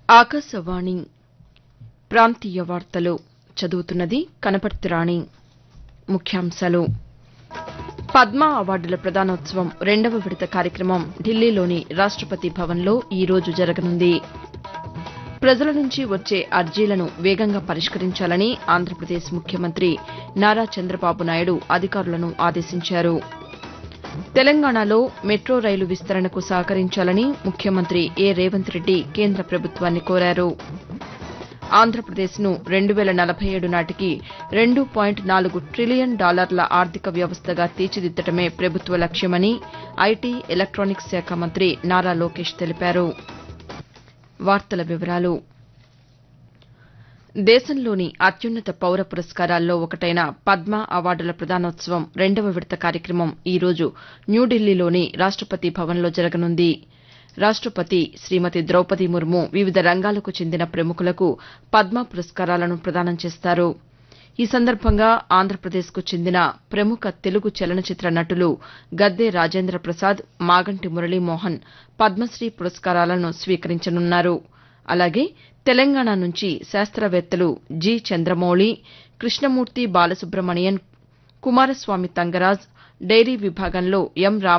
ఆకాశవాణి ప్రాంతీయ వార్తలు చదువుతున్నది కనపర్తి రాణి ముఖ్యాంశాలు పద్మ అవార్డుల ప్రదానోత్సవం రెండవ విడత కార్యక్రమం ఢిల్లీలోని రాష్టపతి భవన్లో ఈ రోజు జరగనుంది ప్రజల నుంచి వచ్చే అర్జీలను వేగంగా పరిష్కరించాలని ఆంధ్రప్రదేశ్ ముఖ్యమంత్రి నారా చంద్రబాబు నాయుడు అధికారులను ఆదేశించారు తెలంగాణలో మెట్రో రైలు విస్తరణకు సహకరించాలని ముఖ్యమంత్రి ఏ రేవంత్ రెడ్డి కేంద్ర ప్రభుత్వాన్ని కోరారు ఆంధ్రప్రదేశ్ను రెండు వేల నలభై ఏడు నాటికి రెండు పాయింట్ నాలుగు ట్రిలియన్ డాలర్ల ఆర్థిక వ్యవస్థగా తీర్చిదిద్దడమే ప్రభుత్వ లక్ష్యమని ఐటీ ఎలక్టానిక్స్ శాఖ మంత్రి నారా లోకేష్ తెలిపారు దేశంలోని అత్యున్నత పౌర పురస్కారాల్లో ఒకటైన పద్మ అవార్డుల ప్రదానోత్సవం రెండవ విడత కార్యక్రమం ఈ రోజు న్యూఢిల్లీలోని రాష్టపతి భవన్లో జరగనుంది రాష్టపతి శ్రీమతి ద్రౌపది ముర్ము వివిధ రంగాలకు చెందిన ప్రముఖులకు పద్మ పురస్కారాలను ప్రదానం చేస్తారు ఈ సందర్భంగా ఆంధ్రప్రదేశ్కు చెందిన ప్రముఖ తెలుగు చలనచిత్ర నటులు గద్దె రాజేంద్ర ప్రసాద్ మాగంటి మురళీమోహన్ పద్మశ్రీ పురస్కారాలను స్వీకరించనున్నారు అలాగే తెలంగాణ నుంచి శాస్త్రవేత్తలు జి చంద్రమౌళి కృష్ణమూర్తి బాలసుబ్రమణియన్ కుమారస్వామి తంగరాజ్ డైరీ విభాగంలో ఎం